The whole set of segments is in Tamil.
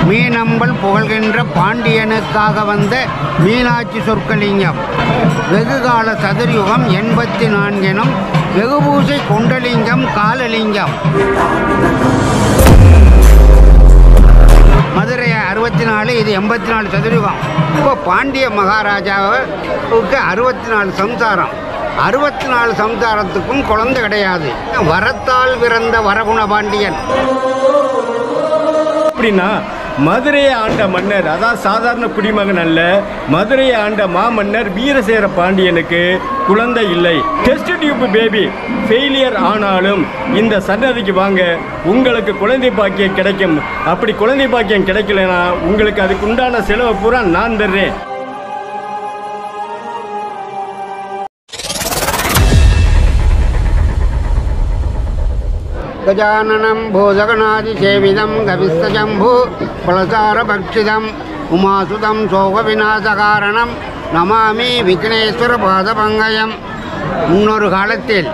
மீனம்பல் புகழ்கின்ற பாண்டியனுக்காக வந்த மீனாட்சி சொற்கலிங்கம் வெகுகால சதுர்யுகம் எண்பத்தி நான்கினும் வெகுபூசை கொண்டலிங்கம் காலலிங்கம் மதுரை அறுபத்தி நாலு இது எண்பத்தி நாலு சதுரயுகம் இப்போ பாண்டிய மகாராஜாவுக்கு அறுபத்தி நாலு சம்சாரம் அறுபத்தி நாலு சம்சாரத்துக்கும் குழந்தை கிடையாது வரத்தால் பிறந்த வரகுண பாண்டியன் அப்படின்னா மதுரையை ஆண்ட மன்னர் அதான் சாதாரண குடிமகன் அல்ல மதுரையை ஆண்ட மாமன்னர் வீரசேர பாண்டியனுக்கு குழந்தை இல்லை டெஸ்ட் டியூப் பேபி ஃபெயிலியர் ஆனாலும் இந்த சன்னதிக்கு வாங்க உங்களுக்கு குழந்தை பாக்கியம் கிடைக்கும் அப்படி குழந்தை பாக்கியம் கிடைக்கலனா உங்களுக்கு அதுக்கு உண்டான செலவை பூரா நான் தர்றேன் गजाननं भूजगणादिसेविदं गविस्तजम्भू फलसारभक्षितम् उमासुतं சோகவிநாசகாரணம் நமாமி விக்னேஸ்வர பாதபங்கயம் முன்னொரு காலத்தில்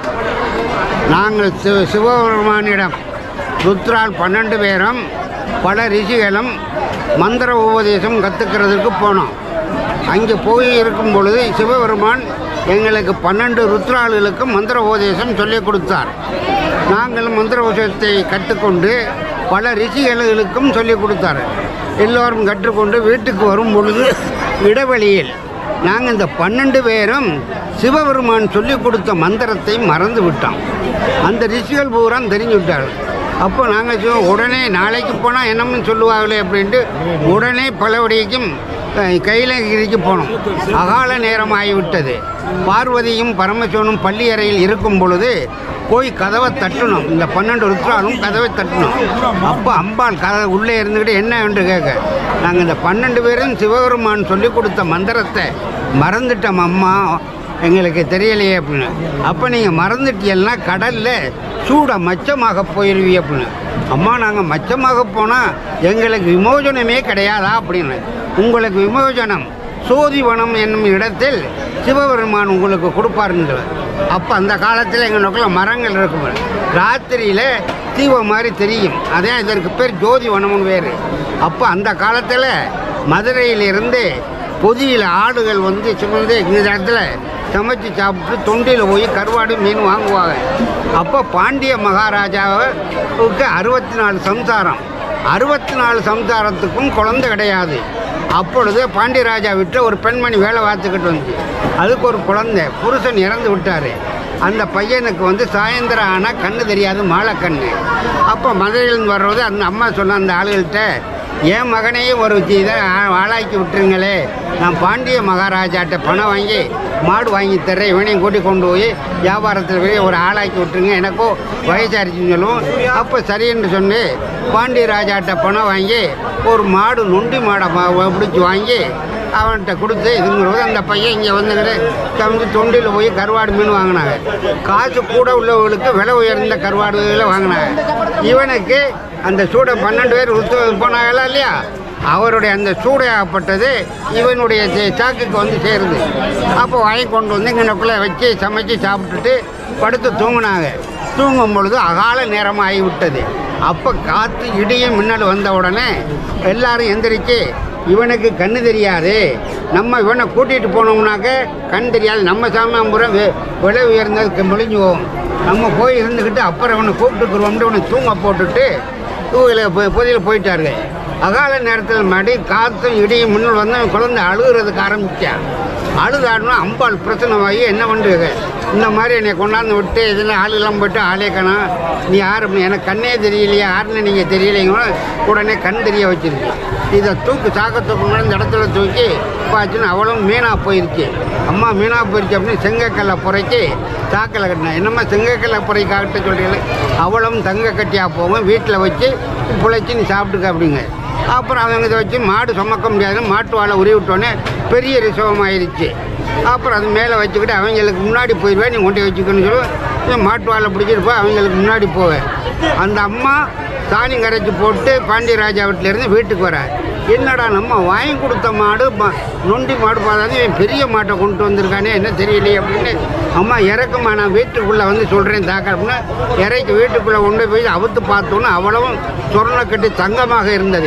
நாங்கள் சிவ சிவபெருமானிடம் ருத்ரால் பன்னெண்டு பேரும் பல ரிஷிகளும் மந்திர உபதேசம் கற்றுக்கிறதுக்கு போனோம் அங்கே போய் இருக்கும் பொழுது சிவபெருமான் எங்களுக்கு பன்னெண்டு ருத்ராளுகளுக்கு மந்திர உபதேசம் சொல்லிக் கொடுத்தார் நாங்கள் மந்திர உபதேசத்தை கற்றுக்கொண்டு பல ரிஷிகளுக்கும் சொல்லிக் கொடுத்தார் எல்லோரும் கற்றுக்கொண்டு வீட்டுக்கு வரும் பொழுது இடைவெளியில் நாங்கள் இந்த பன்னெண்டு பேரும் சிவபெருமான் சொல்லிக் கொடுத்த மந்திரத்தை மறந்து விட்டோம் அந்த ரிஷிகள் பூரா தெரிஞ்சு விட்டார்கள் அப்போ நாங்கள் சொ- உடனே நாளைக்கு போனால் என்னம்னு சொல்லுவாங்களே அப்படின்ட்டு உடனே பலவடிக்கும் அஹ், கைலகிரிக்கு போனோம் அகால நேரம் ஆகிவிட்டது பார்வதியும் பரமசிவனும் பள்ளி அறையில் இருக்கும் பொழுது போய் கதவை தட்டணும் இந்த பன்னெண்டு ருத்ராலும் கதவை தட்டணும் அப்போ அம்பாள் கதை உள்ளே இருந்துக்கிட்டு என்ன என்று கேட்க நாங்கள் இந்த பன்னெண்டு பேரும் சிவபெருமான் சொல்லி கொடுத்த மந்திரத்தை மறந்துட்டோம் அம்மா எங்களுக்கு தெரியலையே அப்படின்னு அப்போ நீங்கள் மறந்துட்டீங்கன்னா கடலில் சூட மச்சமாக போயிருவீ அப்படின்னு அம்மா நாங்கள் மச்சமாக போனால் எங்களுக்கு விமோசனமே கிடையாதா அப்படின்னு உங்களுக்கு விமோசனம் சோதிவனம் என்னும் இடத்தில் சிவபெருமான் உங்களுக்கு கொடுப்பாருன்ற அப்போ அந்த காலத்தில் எங்களுக்குள்ள மரங்கள் இருக்கும் ராத்திரியில் தீபம் மாதிரி தெரியும் அதே இதற்கு பேர் ஜோதி வனம்னு வேறு அப்போ அந்த காலத்தில் மதுரையிலிருந்து பொதியில் ஆடுகள் வந்து சுமந்து இந்த இடத்துல சமைச்சு சாப்பிட்டு தொண்டியில் போய் கருவாடு மீன் வாங்குவாங்க அப்போ பாண்டிய மகாராஜாவுக்கு அறுபத்தி நாலு சம்சாரம் அறுபத்தி நாலு சம்சாரத்துக்கும் குழந்தை கிடையாது அப்பொழுது பாண்டியராஜா விட்டு ஒரு பெண்மணி வேலை பார்த்துக்கிட்டு வந்து அதுக்கு ஒரு குழந்தை புருஷன் இறந்து விட்டார் அந்த பையனுக்கு வந்து சாயந்தரம் ஆனால் கண்ணு தெரியாது மாலை கண்ணு அப்போ மதுரையிலேருந்து வர்றது அந்த அம்மா சொன்ன அந்த ஆளுகள்கிட்ட என் மகனையும் ஒரு இதை ஆ- ஆளாக்கி விட்டுருங்களே நான் பாண்டிய மகாராஜாட்ட பணம் வாங்கி மாடு வாங்கி தர்றேன் இவனையும் கூட்டி கொண்டு போய் வியாபாரத்தில் போய் ஒரு ஆளாக்கி விட்டுருங்க எனக்கோ வயசாரிச்சுன்னு சொல்லுவோம் அப்போ சரின்னு சொல்லி பாண்டிய ராஜாட்ட பணம் வாங்கி ஒரு மாடு நொண்டி மாடை வா- பிடிச்சி வாங்கி அவன்கிட்ட கொடுத்து இதுங்கிறது அந்த பையன் இங்கே வந்துக்கிட்டு சமைச்சு தொண்டியில் போய் கருவாடு மீன் வாங்கினாங்க காசு கூட உள்ளவர்களுக்கு விலை உயர்ந்த கருவாடுகளை வாங்கினாங்க இவனுக்கு அந்த சூடை பன்னெண்டு பேர் உத்து போனாங்களா இல்லையா அவருடைய அந்த சூடையாகப்பட்டது இவனுடைய சே- சாக்குக்கு வந்து சேருது அப்போ வாங்கி கொண்டு வந்து இங்கனக்குள்ளே வச்சு சமைச்சு சாப்பிட்டுட்டு படுத்து தூங்கினாங்க தூங்கும் பொழுது அகால நேரம் ஆகிவிட்டது அப்போ காற்று இடியும் மின்னல் வந்த உடனே எல்லாரும் எந்திரிச்சு இவனுக்கு கண்ணு தெரியாது நம்ம இவனை கூட்டிகிட்டு போனோம்னாக்க கண் தெரியாது நம்ம சாமியாம்புரம் வெ- விலை உயர்ந்ததுக்கு முடிஞ்சுவோம் நம்ம போய் இருந்துக்கிட்டு அப்புறம் இவனை கூப்பிட்டுக்குருவோம்னு இவனை தூங்க போட்டுட்டு தூவில பொதியில் போயிட்டாருங்க அகால நேரத்தில் மடி காற்றும் இடியும் முன்னால் வந்து அவன் குழந்தை அழுகிறதுக்கு ஆரம்பித்தான் அழுதாடுனா அம்பாள் பிரச்சனைவாகி என்ன பண்ணுறது இந்த மாதிரி என்னை கொண்டாந்து விட்டு இதில் ஆளுகெல்லாம் போயிட்டு ஆளே காணோம் நீ யார் எனக்கு கண்ணே தெரியலையா யாருன்னு நீங்கள் தெரியலைங்க உடனே கண் தெரிய வச்சிருக்கு இதை தூக்கு சாக்க தூக்கு இந்த இடத்துல தூக்கி பாச்சுன்னு அவளும் மீனாக போயிருச்சு அம்மா மீனாக போயிருச்சு அப்படின்னு செங்கக்கல்லை புரைச்சி சாக்கில் கட்டினேன் என்னம்மா செங்கக்கல்லை புரை காட்ட சொல்கிறீங்களே அவளும் தங்க கட்டியாக போகும் வீட்டில் வச்சு பிழைச்சி நீ சாப்பிட்டுக்க அப்படிங்க அப்புறம் அவங்க இதை வச்சு மாடு சுமக்க முடியாதுன்னு மாட்டு வாழை உருவி விட்டோன்னே பெரிய ரிசவம் ஆயிடுச்சு அப்புறம் அது மேலே வச்சுக்கிட்டு அவங்களுக்கு முன்னாடி போயிடுவேன் நீ கொண்டு வச்சுக்கணும்னு சொல்லி மாட்டு வாழை பிடிச்சிட்டு போய் அவங்களுக்கு முன்னாடி போவேன் அந்த அம்மா சாணி கரைச்சி போட்டு பாண்டியராஜா வீட்டிலேருந்து வீட்டுக்கு வர என்னடா நம்ம வாங்கி கொடுத்த மாடு ம- நொண்டி மாடு பார்த்தாலும் இவன் பெரிய மாட்டை கொண்டு வந்திருக்கானே என்ன தெரியலையே அப்படின்னு அம்மா இறக்குமா நான் வீட்டுக்குள்ளே வந்து சொல்கிறேன் தாக்க அப்படின்னா இறக்கி வீட்டுக்குள்ளே கொண்டு போய் அவுத்து பார்த்தோன்னே அவ்வளவும் சொர்ண கட்டி தங்கமாக இருந்தது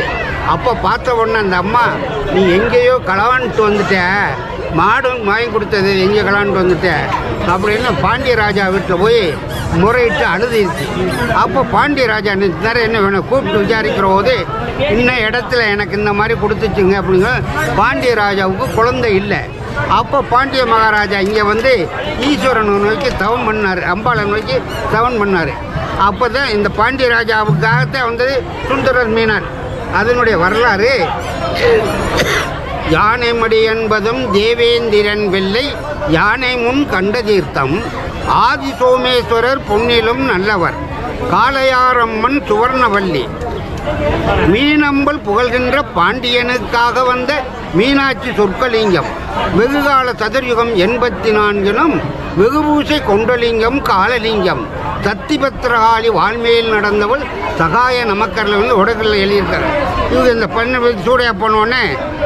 அப்போ பார்த்த உடனே அந்த அம்மா நீ எங்கேயோ களவான்ட்டு வந்துட்ட மாடும் வாங்கி கொடுத்தது எங்கே களவான்ட்டு வந்துட்ட அப்படின்னு பாண்டிய ராஜா வீட்டில் போய் முறையிட்டு அழுதிருச்சு அப்போ பாண்டிய ராஜா நேரம் என்ன வேணும் கூப்பிட்டு விசாரிக்கிற போது இன்ன இடத்துல எனக்கு இந்த மாதிரி கொடுத்துச்சுங்க அப்படிங்க பாண்டிய ராஜாவுக்கு குழந்தை இல்லை அப்போ பாண்டிய மகாராஜா இங்கே வந்து ஈஸ்வரனை நோக்கி தவம் பண்ணார் அம்பாளை நோக்கி தவம் பண்ணார் அப்போ தான் இந்த பாண்டிய ராஜாவுக்காகத்தான் வந்தது சுந்தரர் மீனார் அதனுடைய வரலாறு யானைமடி என்பதும் தேவேந்திரன் வெள்ளை யானை முன் கண்ட தீர்த்தம் ஆதி சோமேஸ்வரர் பொன்னிலும் நல்லவர் காளையாரம்மன் சுவர்ணவல்லி மீனம்பல் புகழ்கின்ற பாண்டியனுக்காக வந்த மீனாட்சி சொற்கலிங்கம் வெகுகால சதுர்யுகம் எண்பத்தி நான்கினும் வெகுபூசை கொண்டலிங்கம் காலலிங்கம் சத்திபத்திரகாளி வால்மையில் நடந்தவள் சகாய நமக்கரில் வந்து உடற்களில் எழுதியிருக்காரு இவங்க இந்த பண்ண சூடையா போனோடனே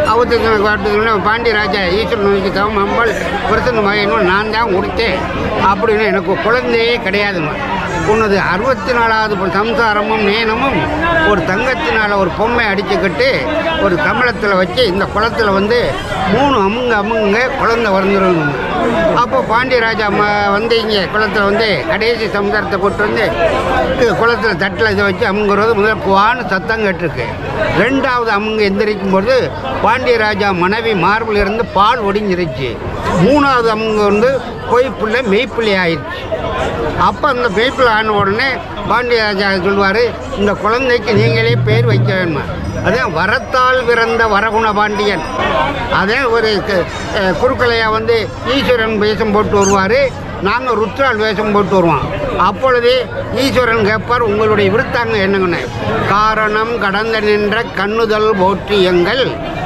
அவத்துக்கு பாண்டிய ராஜா ஈஸ்வரன் நோய்க்கு தவம் அம்பாள் பிரசன்ன மகனும் நான் தான் கொடுத்தேன் அப்படின்னு எனக்கு குழந்தையே கிடையாதுங்க உன்னது அறுபத்தி நாலாவது ஒரு சம்சாரமும் நேனமும் ஒரு தங்கத்தினால் ஒரு பொம்மை அடிச்சுக்கிட்டு ஒரு கமலத்தில் வச்சு இந்த குளத்தில் வந்து மூணு அமுங்க அமுங்க குழந்தை வந்துடும் அப்போ பாண்டியராஜா ம வந்து இங்கே குளத்தில் வந்து கடைசி சமுதாரத்தை கூட்டு வந்து இது குளத்தில் தட்டில் இதை வச்சு அமுங்குறது முதல் குவான்னு சத்தம் கேட்டிருக்கு ரெண்டாவது அமுங்க எந்திரிக்கும் பொழுது பாண்டியராஜா மனைவி மார்பில் இருந்து பால் ஒடிஞ்சிருச்சு மூணாவது அமுங்க வந்து பொய்ப்புள்ள மெய்ப்பிள்ளை ஆயிடுச்சு அப்போ அந்த மெய்ப்பிள்ளை ஆன உடனே பாண்டியராஜா சொல்லுவார் இந்த குழந்தைக்கு நீங்களே பேர் வைக்க வேணுமா அதான் வரத்தால் பிறந்த வரகுண பாண்டியன் அதே ஒரு கு- அஹ் குறுக்கலையா வந்து ஈஸ்வரன் வேஷம் போட்டு வருவார் நாங்கள் ருத்ரால் வேஷம் போட்டு வருவோம் அப்பொழுது ஈஸ்வரன் கேட்பார் உங்களுடைய விருத்தாங்க என்னங்கன்னு காரணம் கடந்த நின்ற கண்ணுதல் போற்றி எங்கள்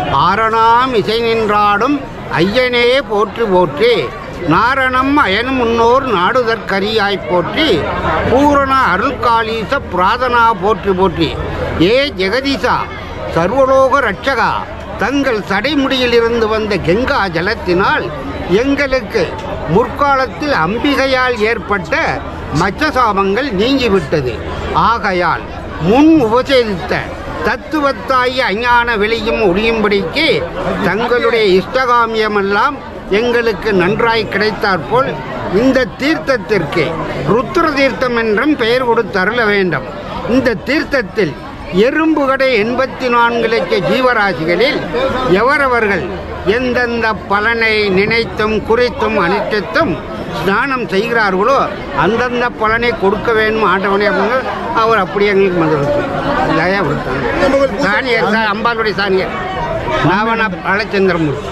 ஆரணாம் இசை நின்றாடும் ஐயனே போற்றி போற்றி நாரணம் அயனும் முன்னோர் நாடுதற்கரியாய் போற்றி பூரண அருள்காளீச பிராதனா போற்றி போற்றி ஏ ஜெகதீசா சர்வலோக ரட்சகா தங்கள் சடைமுடியிலிருந்து வந்த கங்கா ஜலத்தினால் எங்களுக்கு முற்காலத்தில் அம்பிகையால் ஏற்பட்ட மச்சசாபங்கள் நீங்கிவிட்டது ஆகையால் முன் உபசேதித்த தத்துவத்தாய் அஞ்ஞான வெளியும் ஒளியும்படிக்கு தங்களுடைய இஷ்டகாமியமெல்லாம் எங்களுக்கு நன்றாய் கிடைத்தாற்போல் இந்த தீர்த்தத்திற்கு ருத்ர தீர்த்தம் என்றும் பெயர் கொடுத்து அருள வேண்டும் இந்த தீர்த்தத்தில் எறும்புகடை எண்பத்தி நான்கு லட்ச ஜீவராசிகளில் எவரவர்கள் எந்தெந்த பலனை நினைத்தும் குறித்தும் அனுஷ்டித்தும் ஸ்நானம் செய்கிறார்களோ அந்தந்த பலனை கொடுக்க வேண்டும் ஆண்டவனே அப்படின்னு அவர் அப்படி எங்களுக்கு மந்திரம் தயா கொடுத்தாங்க சாணியர் சா அம்பாளுடைய சாணியர் நாவன அலச்சந்திரமூர்த்தி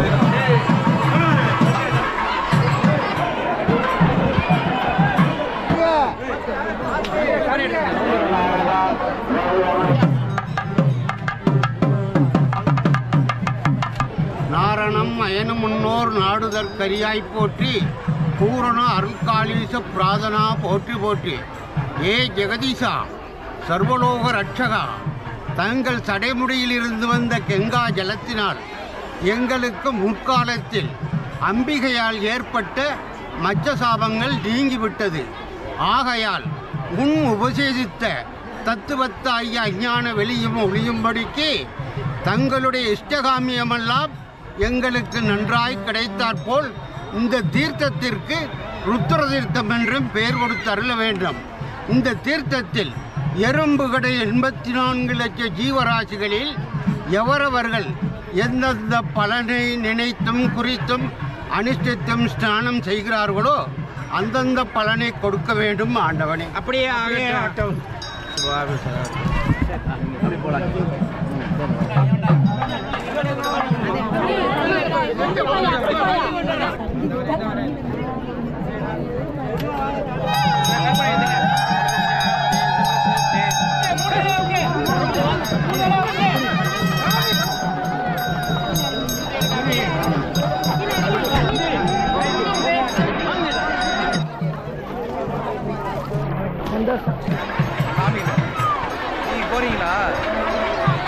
நாரணம் அயனும் முன்னோர் நாடுதற்கரியாய் போற்றி பூரண அருள்காளீச பிராதனா போற்றி போற்றி ஏ ஜெகதீசா சர்வலோக ரட்சகா தங்கள் சடைமுடியிலிருந்து வந்த கெங்கா ஜலத்தினால் எங்களுக்கு முற்காலத்தில் அம்பிகையால் ஏற்பட்ட மச்ச சாபங்கள் நீங்கிவிட்டது ஆகையால் முன் உபசேதித்த தத்துவத்தாகிய அஞ்ஞான வெளியும் ஒளியும்படிக்கு தங்களுடைய இஷ்டகாமியமெல்லாம் எங்களுக்கு நன்றாய் கிடைத்தாற்போல் இந்த தீர்த்தத்திற்கு ருத்ர தீர்த்தம் என்றும் பெயர் கொடுத்து அருள வேண்டும் இந்த தீர்த்தத்தில் எறும்புகடை எண்பத்தி நான்கு லட்ச ஜீவராசிகளில் எவரவர்கள் எந்தெந்த பலனை நினைத்தும் குறித்தும் அனுஷ்டித்தும் ஸ்நானம் செய்கிறார்களோ அந்தந்த பலனை கொடுக்க வேண்டும் ஆண்டவனே அப்படியே ஆகட்டும் நீங்க போறீங்களா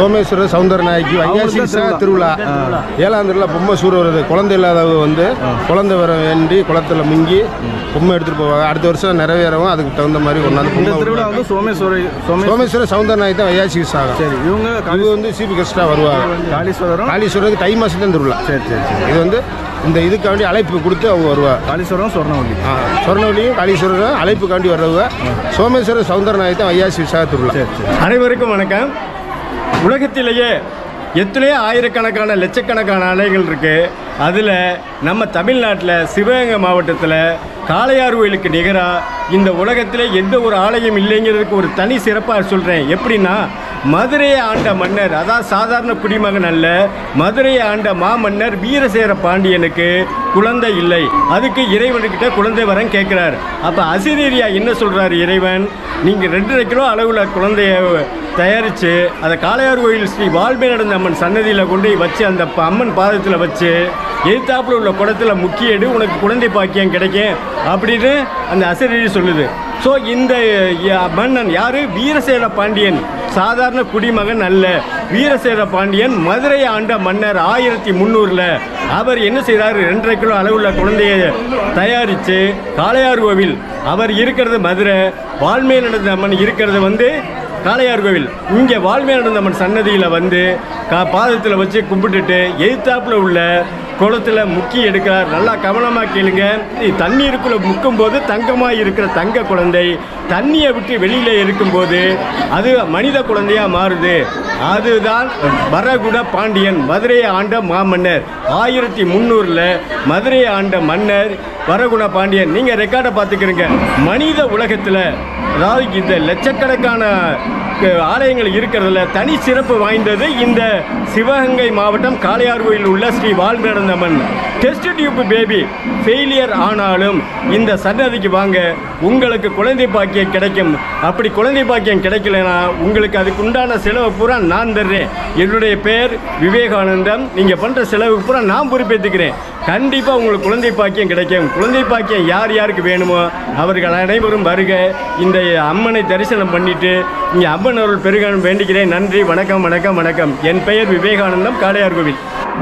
சோமேஸ்வரர் சவுந்தர நாய்க்கு வைகாசி விசா திருவிழா ஏழாம் திருவிழா பொம்மை சூறு வருது குழந்தை இல்லாதவங்க வந்து குழந்தை வர வேண்டி குளத்துல முங்கி பொம்மை எடுத்துட்டு போவாங்க அடுத்த வருஷம் நிறைவேறவும் அதுக்கு தகுந்த மாதிரி கொண்டாந்து இந்த பொம்மை திருவிழா வந்து சோமேஸ்வரர் சோமே சோமேஸ்வரர் சவுந்தர நாய் தான் வைகாசி விசாகம் சரி இவங்க இது வந்து சீஃப் கெஸ்டா வருவாங்க காளீஸ்வரரும் காளீஸ்வரருக்கு தை மாசம் தான் திருவிழா சரி சரி சரி இது வந்து இந்த இதுக்காண்டி அழைப்பு கொடுத்து அவங்க வருவாங்க காளீஸ்வரம் சொர்ணவல்லி ஆ, சொர்ணவல்லியும் காளீஸ்வரரும் அழைப்புக்காண்டி வர்றவங்க சோமேஸ்வரர் சவுந்தர நாய் தான் வைகாசி விசாக திருவிழா சரி சரி அனைவருக்கும் வணக்கம் உலகத்திலேயே எத்தனையோ ஆயிரக்கணக்கான லட்சக்கணக்கான அலைகள் இருக்கு அதில் நம்ம தமிழ்நாட்டில் சிவகங்கை மாவட்டத்தில் காளையார் கோயிலுக்கு நிகராக இந்த உலகத்தில் எந்த ஒரு ஆலயம் இல்லைங்கிறதுக்கு ஒரு தனி சிறப்பாக சொல்கிறேன் எப்படின்னா மதுரையை ஆண்ட மன்னர் அதாவது சாதாரண குடிமகன் அல்ல மதுரையை ஆண்ட மாமன்னர் வீரசேர பாண்டியனுக்கு குழந்தை இல்லை அதுக்கு இறைவன்கிட்ட குழந்தை வரன் கேட்குறார் அப்போ அசிரீரியா என்ன சொல்கிறார் இறைவன் நீங்கள் ரெண்டரை கிலோ அளவில் குழந்தைய தயாரித்து அதை காளையார் கோயில் ஸ்ரீ வால்மை நடந்த அம்மன் சன்னதியில் கொண்டு போய் வச்சு அந்த ப- அம்மன் பாதத்தில் வச்சு எதிர்த்தாப்புல உள்ள குடத்துல முக்கியடு உனக்கு குழந்தை பாக்கியம் கிடைக்கும் அப்படின்னு அந்த அசரீரி சொல்லுது ஸோ இந்த ய- மன்னன் யாரு வீரசேர பாண்டியன் சாதாரண குடிமகன் அல்ல வீரசேர பாண்டியன் மதுரை ஆண்ட மன்னர் ஆயிரத்தி முந்நூறில் அவர் என்ன செய்றாரு ரெண்டரை கிலோ அளவுள்ள குழந்தையை தயாரித்து காளையார் கோவில் அவர் இருக்கிறது மதுரை வால்மை நடந்த அம்மன் இருக்கிறது வந்து காளையார் கோவில் இங்கே வால்மை நடந்தம்மன் சன்னதியில் வந்து கா பாதத்தில் வச்சு கும்பிட்டுட்டு எதிர்த்தாப்புல உள்ள குளத்துல முக்கி எடுக்கிறார் நல்லா கவனமாக கேளுங்க இ- தண்ணீருக்குள்ள முக்கும் போது தங்கமாக இருக்கிற தங்க குழந்தை தண்ணியை விட்டு வெளியில இருக்கும்போது அது மனித குழந்தையா மாறுது அதுதான் வரகுட பாண்டியன் மதுரையை ஆண்ட மாமன்னர் ஆயிரத்தி முந்நூறில் மதுரையை ஆண்ட மன்னர் வரகுண பாண்டியன் நீங்கள் ரெக்கார்டை பார்த்துக்கிறீங்க மனித உலகத்தில் அதாவது இந்த லட்சக்கணக்கான அஹ், ஆலயங்கள் இருக்கிறதுல தனி சிறப்பு வாய்ந்தது இந்த சிவகங்கை மாவட்டம் காளையார் கோயில் உள்ள Sri Valmedanthamman test tube baby failure ஆனாலும் இந்த சன்னதிக்கு வாங்க உங்களுக்கு குழந்தை பாக்கியம் கிடைக்கும் அப்படி குழந்தை பாக்கியம் கிடைக்கலனா உங்களுக்கு அதுக்கு உண்டான செலவு பூரா நான் தர்றேன் என்னுடைய பெயர் விவேகானந்தம் நீங்கள் பண்ணுற செலவுக்கு பூரா நான் பொறுப்பேற்றுக்கிறேன் கண்டிப்பாக உங்களுக்கு குழந்தை பாக்கியம் கிடைக்கும் குழந்தை பாக்கியம் யார் யாருக்கு வேணுமோ அவர்கள் அனைவரும் வருக இந்த அம்மனை தரிசனம் பண்ணிட்டு இங்கே அம்மன் அருள் பெருக வேண்டிக்கிறேன் நன்றி வணக்கம் வணக்கம் வணக்கம் என் பெயர் விவேகானந்தம் காளையார் கோவில்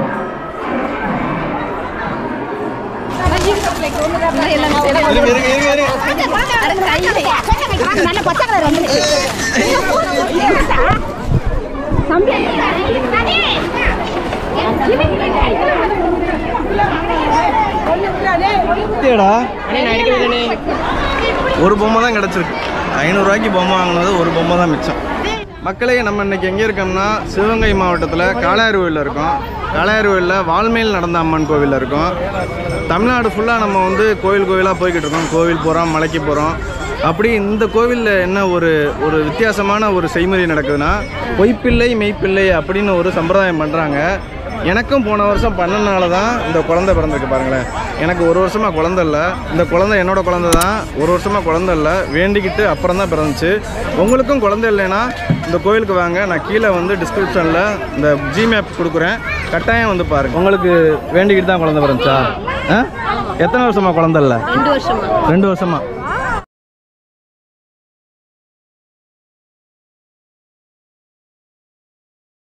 நல்ல பச்சை கலர் வந்துருச்சு தம்பி ஏடா ஒரு பொம்மை தான் கிடச்சிருக்கு ஐநூறுரூவாய்க்கு பொம்மை வாங்கினது ஒரு பொம்மை தான் மிச்சம் மக்களே நம்ம இன்னைக்கு எங்கே இருக்கோம்னா சிவகங்கை மாவட்டத்தில் காளையார் கோயிலில் இருக்கோம் காளையார் கோயிலில் வால்மேல் நடந்த அம்மன் கோவிலில் இருக்கோம் தமிழ்நாடு ஃபுல்லாக நம்ம வந்து கோவில் கோவிலாக போய்கிட்டு இருக்கோம் கோவில் போகிறோம் மலைக்கு போகிறோம் அப்படி இந்த கோவிலில் என்ன ஒரு ஒரு வித்தியாசமான ஒரு செய்முறை நடக்குதுன்னா பொய்ப்பிள்ளை மெய்ப்பிள்ளை அப்படின்னு ஒரு சம்பிரதாயம் பண்ணுறாங்க எனக்கும் போன வருஷம் பண்ணனால தான் இந்த குழந்தை பிறந்திருக்கு பாருங்களேன் எனக்கு ஒரு வருஷமாக குழந்தை இல்லை இந்த குழந்தை என்னோட குழந்தை தான் ஒரு வருஷமாக குழந்தை இல்லை வேண்டிக்கிட்டு அப்புறம் தான் பிறந்துச்சு உங்களுக்கும் குழந்தை இல்லைன்னா இந்த கோயிலுக்கு வாங்க நான் கீழே வந்து டிஸ்கிரிப்ஷனில் இந்த ஜிமேப் கொடுக்குறேன் கட்டாயம் வந்து பாருங்க உங்களுக்கு வேண்டிக்கிட்டு தான் குழந்தை பிறந்துச்சா ஆ எத்தனை வருஷமா குழந்தை இல்லை ரெண்டு வருஷமா ரெண்டு வருஷமா